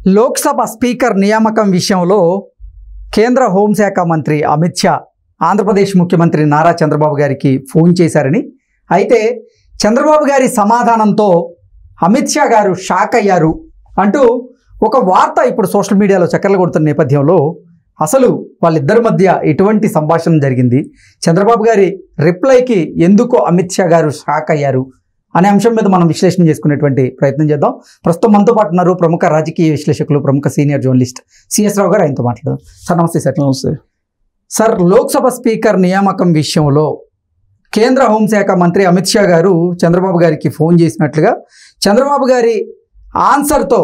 Lok Sabha speaker నియామకం విషయంలో కేంద్ర హోంశాఖ మంత్రి అమిత్ షా ఆంధ్రప్రదేశ్ ముఖ్యమంత్రి నారా చంద్రబాబు గారికి ఫోన్ చేశారని అయితే చంద్రబాబు గారి సమాధానంతో అమిత్ షా గారు షాక్ అయ్యారు అంటూ ఒక వార్త ఇప్పుడు సోషల్ మీడియాలో చక్కర్లు కొడుతున్న నేపథ్యంలో అసలు వాళ్ళిద్దరి మధ్య ఎటువంటి సంభాషణ జరిగింది చంద్రబాబు గారి రిప్లైకి ఎందుకు అమిత్ షా గారు షాక్ అయ్యారు అనే అంశం మీద మనం విశ్లేషణ చేసుకునేటువంటి ప్రయత్నం చేద్దాం ప్రస్తుతం మనతో పాటు ఉన్నారు ప్రముఖ రాజకీయ విశ్లేషకులు ప్రముఖ సీనియర్ జర్నలిస్ట్ సిఎస్ రావు గారు ఆయనతో మాట్లాడదాం సార్ నమస్తే సార్ నమస్తే సార్ లోక్సభ స్పీకర్ నియామకం విషయంలో కేంద్ర హోంశాఖ మంత్రి అమిత్ షా గారు చంద్రబాబు గారికి ఫోన్ చేసినట్లుగా చంద్రబాబు గారి ఆన్సర్తో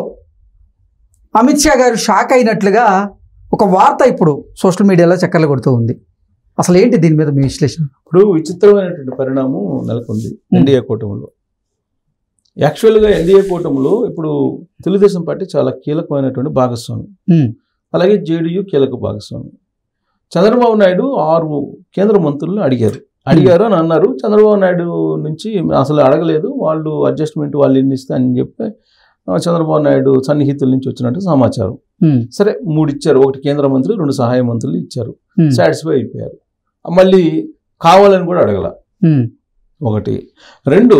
అమిత్ షా గారు షాక్ అయినట్లుగా ఒక వార్త ఇప్పుడు సోషల్ మీడియాలో చక్కర్లు కొడుతూ ఉంది అసలు ఏంటి దీని మీద మీ విశ్లేషణ ఇప్పుడు విచిత్రమైనటువంటి పరిణామం నెలకొంది ఎన్డీఏ కూటమిలో యాక్చువల్గా ఎన్డీఏ కూటమిలో ఇప్పుడు తెలుగుదేశం పార్టీ చాలా కీలకమైనటువంటి భాగస్వామి ఉమ్, అలాగే జేడీయూ కీలక భాగస్వామి చంద్రబాబు నాయుడు ఆరు కేంద్ర మంత్రులను అడిగారు అడిగారు అని అన్నారు చంద్రబాబు నాయుడు నుంచి అసలు అడగలేదు వాళ్ళు అడ్జస్ట్మెంట్ వాళ్ళు ఎన్ని ఇస్తే అని చెప్పి ఆ, చంద్రబాబు నాయుడు సన్నిహితుల నుంచి వచ్చినట్టు సమాచారం ఉమ్, సరే మూడు ఇచ్చారు ఒకటి కేంద్ర మంత్రి రెండు సహాయ మంత్రులు ఇచ్చారు ఉమ్, సాటిస్ఫై అయిపోయారు మళ్ళీ కావాలని కూడా అడగల ఉమ్, ఒకటి రెండు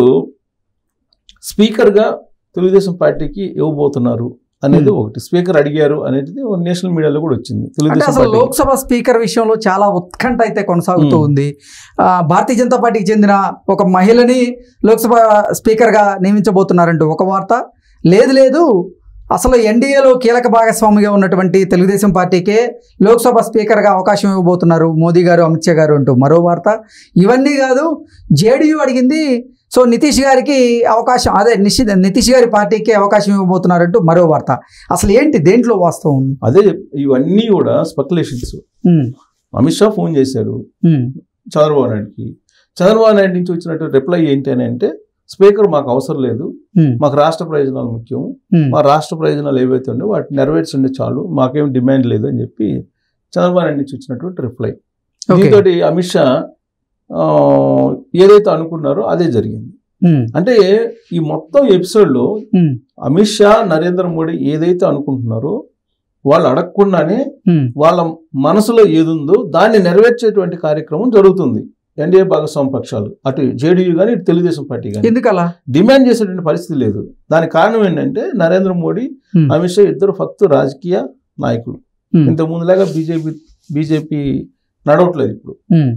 స్పీకర్గా తెలుగుదేశం పార్టీకి ఇవ్వబోతున్నారు అనేది Hmm. ఒకటి స్పీకర్ అడిగారు అనేది నేషనల్ మీడియాలో కూడా వచ్చింది అంటే తెలుగుదేశం అసలు పార్టీ లోక్సభ స్పీకర్ విషయంలో చాలా ఉత్కంఠ అయితే కొనసాగుతూ ఉమ్. ఉంది ఆ, భారతీయ జనతా పార్టీకి చెందిన ఒక మహిళని లోక్సభ స్పీకర్గా నియమించబోతున్నారంటూ ఒక వార్త లేదు లేదు అసలు ఎన్డీఏలో కీలక భాగస్వామిగా ఉన్నటువంటి తెలుగుదేశం పార్టీకే లోక్సభ స్పీకర్గా అవకాశం ఇవ్వబోతున్నారు మోదీ గారు అమిత్ షా గారు అంటూ మరో వార్త ఇవన్నీ కాదు జేడీయూ అడిగింది సో నితీష్ గారికి అవకాశం అదే నిషి నితీష్ గారి పార్టీకి అవకాశం ఇవ్వబోతున్నారంటూ మరో వార్త అసలు ఏంటి దేంట్లో వాస్తవం ఉంది అదే ఇవన్నీ కూడా speculations um, Amit Shah phone చేశాడు ఉమ్, చంద్రబాబు నాయుడుకి చంద్రబాబు నాయుడు నుంచి వచ్చినట్టు రిప్లై ఏంటి అని అంటే స్పీకర్ మాకు అవసరం లేదు ఉమ్, మాకు రాష్ట్ర ప్రయోజనాలు ముఖ్యం ఉమ్. మా రాష్ట్ర ప్రయోజనాలు ఏవైతే ఉండో వాటిని నెరవేర్చండి చాలు మాకేం డిమాండ్ లేదు అని చెప్పి చంద్రబాబు నాయుడు నుంచి వచ్చినటువంటి రిప్లై ఓకే. దీంతో అమిత్ షా ఆ, ఏదైతే అనుకున్నారో అదే జరిగింది ఉమ్, అంటే ఈ మొత్తం ఎపిసోడ్లో ఉమ్, అమిత్ షా నరేంద్ర మోడీ ఏదైతే అనుకుంటున్నారో వాళ్ళు అడగకుండానే ఉమ్, వాళ్ళ మనసులో ఏదుందో దాన్ని నెరవేర్చేటువంటి కార్యక్రమం జరుగుతుంది ఎన్డీఏ భాగస్వామి పక్షాలు అటు జేడీయూ కానీ ఇటు తెలుగుదేశం పార్టీ కానీ ఎందుకు అలా డిమాండ్ చేసేటువంటి పరిస్థితి లేదు దానికి కారణం ఏంటంటే నరేంద్ర మోడీ ఉమ్, అమిత్ షా ఇద్దరు ఫక్తు రాజకీయ నాయకులు ఉమ్, ఇంతకు ముందులాగా బీజేపీ బీజేపీ నడవట్లేదు ఇప్పుడు ఉమ్,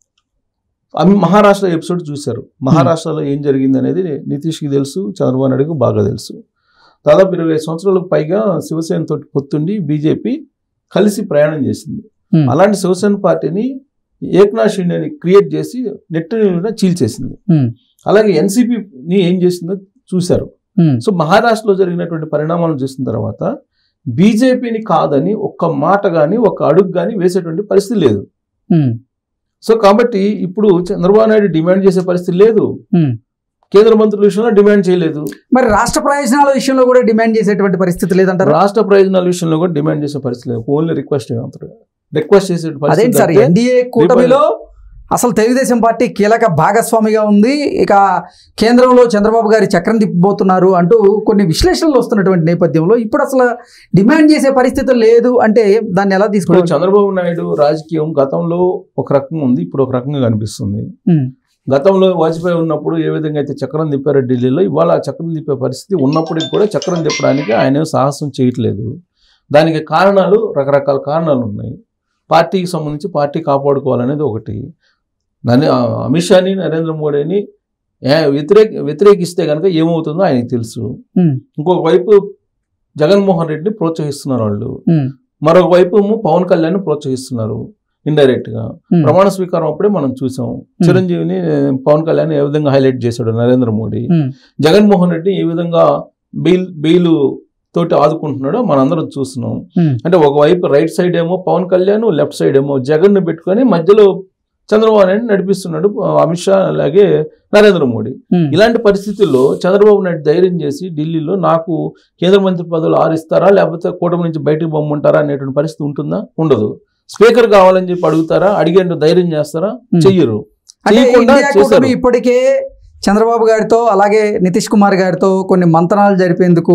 అవి మహారాష్ట్ర ఎపిసోడ్ చూశారు మహారాష్ట్రలో ఏం జరిగింది అనేది నితీష్కి తెలుసు చంద్రబాబు నాయుడుకి బాగా తెలుసు దాదాపు ఇరవై సంవత్సరాలకు పైగా శివసేన తోటి పొత్తుండి బీజేపీ కలిసి ప్రయాణం చేసింది ఉమ్, అలాంటి శివసేన పార్టీని ఏక్నాథ్ షిండేని క్రియేట్ చేసి నెట్ చీల్చేసింది ఉమ్, అలాగే ఎన్సీపీని ఏం చేసిందో చూశారు ఉమ్, సో మహారాష్ట్రలో జరిగినటువంటి పరిణామాలను చూసిన తర్వాత బీజేపీని కాదని ఒక్క మాట కానీ ఒక్క అడుగు కానీ వేసేటువంటి పరిస్థితి లేదు ఉమ్, సో కాబట్టి ఇప్పుడు చంద్రబాబు నాయుడు డిమాండ్ చేసే పరిస్థితి లేదు ఉమ్. కేంద్ర మంత్రుల విషయంలో డిమాండ్ చేయలేదు మరి రాష్ట్ర ప్రయోజనాల విషయంలో కూడా డిమాండ్ చేసేటువంటి పరిస్థితి లేదంటారు రాష్ట్ర ప్రయోజనాల విషయంలో కూడా డిమాండ్ చేసే పరిస్థితి లేదు ఓన్లీ రిక్వెస్ట్ రిక్వెస్ట్ చేసే అదేంటి పరిస్థితి సార్ తప్పితే ఎన్డీఏ కూటమిలో అసలు తెలుగుదేశం పార్టీ కీలక భాగస్వామిగా ఉంది ఇక కేంద్రంలో చంద్రబాబు గారి చక్రం తిప్పబోతున్నారు అంటూ కొన్ని విశ్లేషణలు వస్తున్నటువంటి నేపథ్యంలో ఇప్పుడు అసలు డిమాండ్ చేసే పరిస్థితి లేదు అంటే దాన్ని ఎలా ఇప్పుడు తీసుకోవచ్చు చంద్రబాబు నాయుడు రాజకీయం గతంలో ఒక రకంగా ఉంది ఇప్పుడు ఒక రకంగా కనిపిస్తుంది ఉమ్, గతంలో వాజ్పేయి ఉన్నప్పుడు ఏ విధంగా అయితే చక్రం తిప్పారో ఢిల్లీలో ఇవాళ ఆ చక్రం తిప్పే పరిస్థితి ఉన్నప్పటికీ కూడా చక్రం తిప్పడానికి ఆయన ఏం సాహసం చేయట్లేదు దానికి కారణాలు రకరకాల కారణాలు ఉన్నాయి పార్టీకి సంబంధించి పార్టీ కాపాడుకోవాలనేది ఒకటి నన్ను అమిత్ షాని నరేంద్ర మోడీని ఏ- వ్యతిరేక వ్యతిరేకిస్తే కనుక ఏమవుతుందో ఆయనకి తెలుసు ఉమ్, ఇంకొక వైపు జగన్మోహన్ రెడ్డిని ప్రోత్సహిస్తున్నారు వాళ్ళు ఉమ్, మరొక వైపు ఏమో పవన్ కళ్యాణ్ ప్రోత్సహిస్తున్నారు ఇండైరెక్ట్ గా ఉమ్, ప్రమాణ స్వీకారం అప్పుడే మనం చూసాం చిరంజీవిని పవన్ కళ్యాణ్ ఏ విధంగా హైలైట్ చేశాడు నరేంద్ర మోడీ ఉమ్, జగన్మోహన్ రెడ్డి ఏ విధంగా బెయిల్ బెయిల్ తోటి ఆదుకుంటున్నాడో మనందరం చూస్తున్నాం ఉమ్, అంటే ఒకవైపు రైట్ సైడ్ ఏమో పవన్ కళ్యాణ్ లెఫ్ట్ సైడ్ ఏమో జగన్ ని పెట్టుకొని మధ్యలో చంద్రబాబు నాయుడు నడిపిస్తున్నాడు అమిత్ షా అలాగే నరేంద్ర మోడీ ఉమ్, ఇలాంటి పరిస్థితుల్లో చంద్రబాబు నాయుడు ధైర్యం చేసి ఢిల్లీలో నాకు కేంద్ర మంత్రి పదవులు ఆరిస్తారా లేకపోతే కూటమి నుంచి బయటకు పొమ్మంటారా అనేటువంటి పరిస్థితి ఉంటుందా ఉండదు స్పీకర్ కావాలని చెప్పి అడుగుతారా అడిగేందుకు ధైర్యం చేస్తారా ఉమ్. చెయ్యరు అంటే చేయకుండా ఇండియా చేశారు. కూటమి ఇప్పటికే చంద్రబాబు గారితో అలాగే నితీష్ కుమార్ గారితో కొన్ని మంతనాలు జరిపేందుకు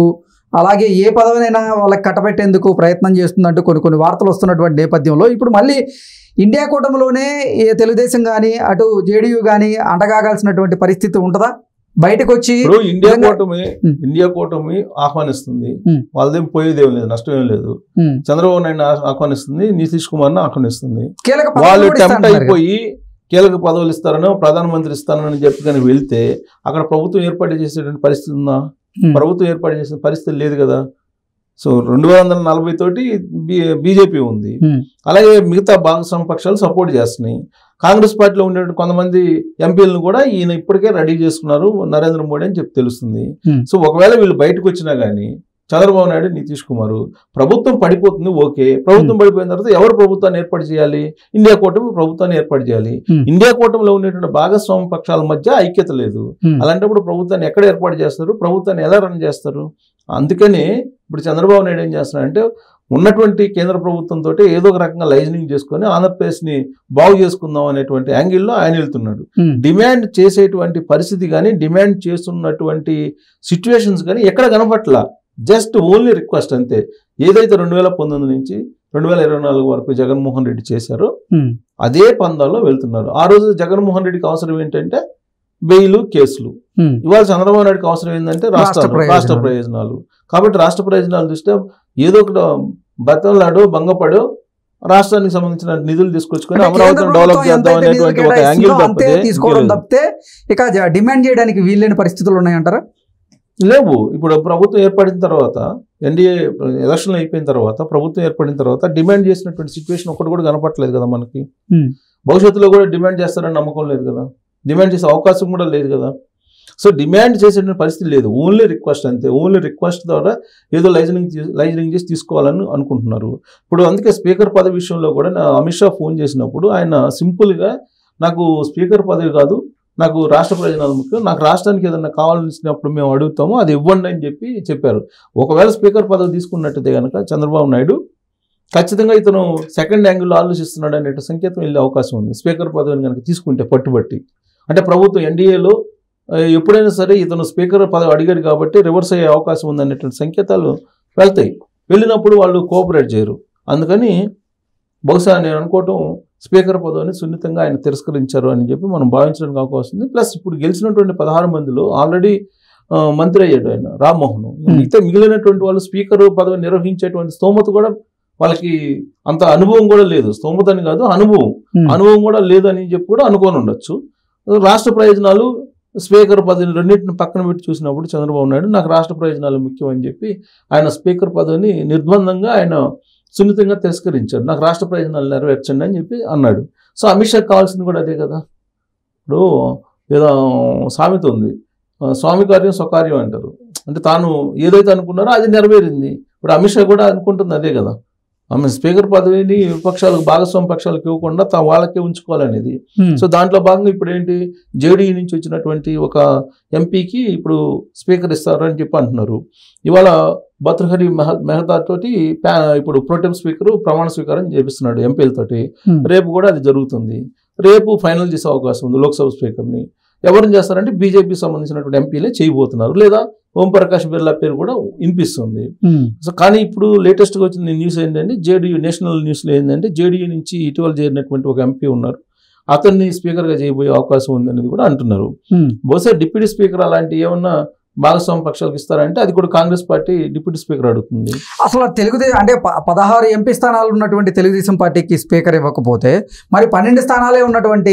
అలాగే ఏ పదవినైనా వాళ్ళకి కట్టబెట్టేందుకు ప్రయత్నం చేస్తుందంటూ కొన్ని కొన్ని వార్తలు వస్తున్నటువంటి నేపథ్యంలో ఇప్పుడు మళ్ళీ ఇండియా కూటమిలోనే ఏ తెలుగుదేశం కానీ అటు జేడీయూ కానీ అంటగాగాల్సినటువంటి పరిస్థితి ఉంటుందా బయటకు వచ్చి ఇప్పుడు ఇండియా నిజంగా- కూటమి ఉమ్. ఇండియా కూటమి ఆహ్వానిస్తుంది ఉమ్. వాళ్ళదేం పోయేది ఏం లేదు నష్టం ఏం లేదు ఉమ్, చంద్రబాబు నాయుడు ఆహ్వానిస్తుంది నితీష్ కుమార్ ని ఆహ్వానిస్తుంది కీలక పదవులు వాళ్ళు కూడా ఇస్తా టెంప్ట్ అంటున్నారు కదా. అయిపోయి కీలక పదవులు ఇస్తారనో ప్రధానమంత్రి ఇస్తానని చెప్పి కానీ వెళ్తే అక్కడ ప్రభుత్వం ఏర్పాటు చేసేటువంటి పరిస్థితి ఉందా ఉమ్, ప్రభుత్వం ఏర్పాటు చేసిన పరిస్థితి లేదు కదా సో రెండు వేల వందల నలభై తోటి బీజేపీ ఉంది ఉమ్, అలాగే మిగతా భాగస్వామ్య పక్షాలు సపోర్ట్ చేస్తున్నాయి కాంగ్రెస్ పార్టీలో ఉండే కొంతమంది ఎంపీలను కూడా ఈయన ఇప్పటికే రెడీ చేసుకున్నారు నరేంద్ర మోడీ అని చెప్పి తెలుస్తుంది ఉమ్, సో ఒకవేళ వీళ్ళు బయటకు వచ్చినా కానీ చంద్రబాబు నాయుడు నితీష్ కుమార్ ప్రభుత్వం పడిపోతుంది ఓకే ప్రభుత్వం పడిపోయిన తర్వాత ఎవరు ప్రభుత్వాన్ని ఏర్పాటు చేయాలి ఇండియా కూటమి ప్రభుత్వాన్ని ఏర్పాటు చేయాలి Hmm. ఇండియా కూటమిలో ఉండేటువంటి భాగస్వామ్య పక్షాల మధ్య ఐక్యత లేదు ఉమ్, అలాంటప్పుడు ప్రభుత్వాన్ని ఎక్కడ ఏర్పాటు చేస్తారు ప్రభుత్వాన్ని ఎలా రన్ చేస్తారు అందుకని ఇప్పుడు చంద్రబాబు నాయుడు ఏం చేస్తున్నారంటే ఉన్నటువంటి కేంద్ర ప్రభుత్వంతో ఏదో ఒక రకంగా లైజనింగ్ చేసుకొని ఆంధ్రప్రదేశ్ని బాగు చేసుకుందాం అనేటువంటి యాంగిల్లో ఆయన వెళ్తున్నాడు ఉమ్, డిమాండ్ చేసేటువంటి పరిస్థితి కానీ డిమాండ్ చేస్తున్నటువంటి సిచ్యువేషన్స్ కానీ ఎక్కడ కనపట్ల జస్ట్ ఓన్లీ రిక్వెస్ట్ అంతే ఏదైతే రెండు వేల పంతొమ్మిది నుంచి రెండు వేల ఇరవై నాలుగు వరకు జగన్మోహన్ రెడ్డి చేశారో ఉమ్, అదే పందాల్లో వెళ్తున్నారు ఆ రోజు జగన్మోహన్ రెడ్డికి అవసరం ఏంటంటే బెయిలు కేసులు ఉమ్, ఇవాళ చంద్రబాబు నాయుడుకి అవసరం ఏంటంటే రాష్ట్ర రాష్ట్రాలు ప్రయోజనాలు. రాష్ట్ర ప్రయోజనాలు కాబట్టి రాష్ట్ర ప్రయోజనాల దృష్ట్యా ఏదో ఒకటి బతంలాడో భంగపడో రాష్ట్రానికి సంబంధించిన నిధులు తీసుకొచ్చుకొని అంటే కేంద్ర అమరావతిని డెవలప్ ప్రభుత్వం చేద్దాం ఎంతైతే అనేటువంటి నిధులు ఒక యాంగిల్ కేటాయిస్తుందో అంతే తప్పితే తీసుకోవడం ఇంకేం లేదు. తప్పితే ఇక జ- డిమాండ్ చేయడానికి వీల్లేని పరిస్థితులు ఉన్నాయంటారా లేవు ఇప్పుడు ప్రభుత్వం ఏర్పడిన తర్వాత ఎన్డీఏ ఎలక్షన్ అయిపోయిన తర్వాత ప్రభుత్వం ఏర్పడిన తర్వాత డిమాండ్ చేసినటువంటి సిచ్యువేషన్ ఒకటి కూడా కనపట్లేదు కదా మనకి Hmm. భవిష్యత్తులో కూడా డిమాండ్ చేస్తారని నమ్మకం లేదు కదా డిమాండ్ చేసే అవకాశం కూడా లేదు కదా సో డిమాండ్ చేసేటువంటి పరిస్థితి లేదు ఓన్లీ రిక్వెస్ట్ అంతే ఓన్లీ రిక్వెస్ట్ ద్వారా ఏదో లైజనింగ్ లైజనింగ్ చేసి తీసుకోవాలని అనుకుంటున్నారు ఇప్పుడు అందుకే స్పీకర్ పదవి విషయంలో కూడా నా అమిత్ షా ఫోన్ చేసినప్పుడు ఆయన సింపుల్గా నాకు స్పీకర్ పదవి కాదు నాకు రాష్ట్ర ప్రయోజనాలు ముఖ్యం నాకు రాష్ట్రానికి ఏదైనా కావాల్సినప్పుడు మేము అడుగుతాము అది ఇవ్వండి అని చెప్పి చెప్పారు ఒకవేళ స్పీకర్ పదవి తీసుకున్నట్టయితే కనుక చంద్రబాబు నాయుడు ఖచ్చితంగా ఇతను సెకండ్ యాంగిల్లో ఆలోచిస్తున్నాడు అనే సంకేతం వెళ్ళే అవకాశం ఉంది స్పీకర్ పదవిని కనుక తీసుకుంటే పట్టుబట్టి అంటే ప్రభుత్వం ఎన్డీఏలో ఎప్పుడైనా సరే ఇతను స్పీకర్ పదవి అడిగాడు కాబట్టి రివర్స్ అయ్యే అవకాశం ఉందనేటువంటి సంకేతాలు వెళ్తాయి వెళ్ళినప్పుడు వాళ్ళు కోఆపరేట్ చేయరు అందుకని బహుశా నేను అనుకోవటం స్పీకర్ పదవిని సున్నితంగా ఆయన తిరస్కరించారు అని చెప్పి మనం భావించడానికి అవకాశం ఉంది ప్లస్ ఇప్పుడు గెలిచినటువంటి పదహారు మందిలో ఆల్రెడీ మంత్రి అయ్యాడు ఆయన రామ్మోహన్ మిగతా మిగిలినటువంటి వాళ్ళు స్పీకర్ పదవి నిర్వహించేటువంటి స్తోమత కూడా వాళ్ళకి అంత అనుభవం కూడా లేదు స్తోమత అని కాదు అనుభవం ఉమ్, అనుభవం కూడా లేదని చెప్పి కూడా అనుకోని ఉండొచ్చు రాష్ట్ర ప్రయోజనాలు స్పీకర్ పదవిని రెండింటిని పక్కన పెట్టి చూసినప్పుడు చంద్రబాబు నాయుడు నాకు రాష్ట్ర ప్రయోజనాలు ముఖ్యం అని చెప్పి ఆయన స్పీకర్ పదవిని నిర్బంధంగా ఆయన సున్నితంగా తిరస్కరించాడు నాకు రాష్ట్ర ప్రయోజనాలు నెరవేర్చండి అని చెప్పి అన్నాడు సో అమిత్ షాకి కావాల్సింది కూడా అదే కదా ఇప్పుడు ఏదో సామెత ఉంది ఆ, స్వామి కార్యం స్వకార్యం అంటారు అంటే తాను ఏదైతే అనుకున్నారో అది నెరవేరింది ఇప్పుడు అమిత్ షా కూడా అనుకుంటుంది అదే కదా ఆమె స్పీకర్ పదవిని విపక్షాలకు భాగస్వామి పక్షాలకు ఇవ్వకుండా తా వాళ్ళకే ఉంచుకోవాలనేది ఉమ్, సో దాంట్లో భాగంగా ఇప్పుడు ఏంటి జేడీయూ నుంచి వచ్చినటువంటి ఒక ఎంపీకి ఇప్పుడు స్పీకర్ ఇస్తారు అని చెప్పి అంటున్నారు ఇవాళ భద్రహరి మెహ మెహతా తోటి ప్యా ఇప్పుడు ప్రోటెం స్పీకర్ ప్రమాణ స్వీకారం చేపిస్తున్నాడు ఎంపీలతోటి ఉమ్, రేపు కూడా అది జరుగుతుంది రేపు ఫైనల్ చేసే అవకాశం ఉంది లోక్సభ స్పీకర్ని ఎవరిని చేస్తారంటే బీజేపీ సంబంధించినటువంటి ఎంపీలే చేయబోతున్నారు లేదా ఓంప్రకాష్ బిర్లా పేరు కూడా వినిపిస్తుంది ఉమ్, సో కానీ ఇప్పుడు లేటెస్ట్గా వచ్చిన న్యూస్ ఏంటంటే జేడీయూ నేషనల్ న్యూస్లో ఏంటంటే జేడీయూ నుంచి ఇటీవల చేరినటువంటి ఒక ఎంపీ ఉన్నారు అతన్ని స్పీకర్గా చేయబోయే అవకాశం ఉందనేది కూడా అంటున్నారు ఉమ్. బహుశా డిప్యూటీ స్పీకర్ అలాంటి ఏమన్నా భాగస్వామ్య పక్షాలకు ఇస్తారంటే అది కూడా కాంగ్రెస్ పార్టీ డిప్యూటీ స్పీకర్ అడుగుతుంది అసలు తెలుగుదేశం అంటే ప- పదహారు ఎంపీ స్థానాలు ఉన్నటువంటి తెలుగుదేశం పార్టీకి స్పీకర్ ఇవ్వకపోతే మరి పన్నెండు స్థానాలే ఉన్నటువంటి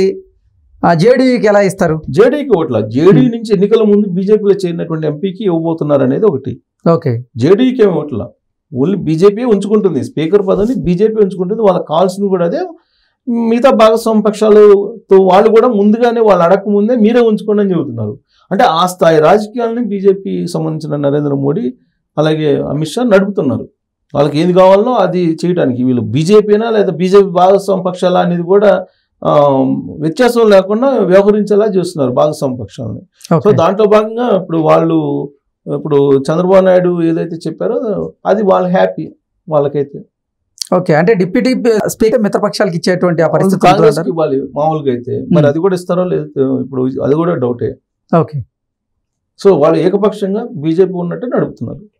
జేడీయూకి ఎలా ఇస్తారు జేడీకి ఓట్ల జేడీ నుంచి ఎన్నికల ముందు బీజేపీలో చేరినటువంటి ఎంపీకి ఇవ్వబోతున్నారు అనేది ఒకటి ఓకే జేడీకి ఏమి ఓట్ల ఓన్లీ బీజేపీ ఉంచుకుంటుంది స్పీకర్ పదవిని బీజేపీ ఉంచుకుంటుంది వాళ్ళకి కావాల్సింది కూడా అదే మిగతా భాగస్వామ్య పక్షాలతో వాళ్ళు కూడా ముందుగానే వాళ్ళు అడగక ముందే మీరే ఉంచుకోండి అని చెబుతున్నారు అంటే ఆ స్థాయి రాజకీయాలని బీజేపీ సంబంధించిన నరేంద్ర మోడీ అలాగే అమిత్ షా నడుపుతున్నారు వాళ్ళకి ఏది కావాలనో అది చేయడానికి వీళ్ళు బీజేపీనా లేదా బీజేపీ భాగస్వామ్య పక్షాలా అనేది కూడా ఆ, వ్యత్యాసం లేకుండా వ్యవహరించేలా చేస్తున్నారు భాగస్వామ్య పక్షాలని సో ఓకే దాంట్లో భాగంగా ఇప్పుడు వాళ్ళు ఇప్పుడు చంద్రబాబు నాయుడు ఏదైతే చెప్పారో అది వాళ్ళు హ్యాపీ వాళ్ళకైతే ఓకే అంటే డిప్యూటీ స్పీకర్ మిత్రపక్షాలకు ఇచ్చేటువంటి ఆ పరిస్థితి కాంగ్రెస్ ఉంటుందంటారా? ఇవ్వాలి మామూలుగా అయితే మరి Hmm. అది కూడా ఇస్తారో లేదు ఇప్పుడు అది కూడా డౌటే ఓకే సో వాళ్ళు ఏకపక్షంగా బీజేపీ ఉన్నట్టు నడుపుతున్నారు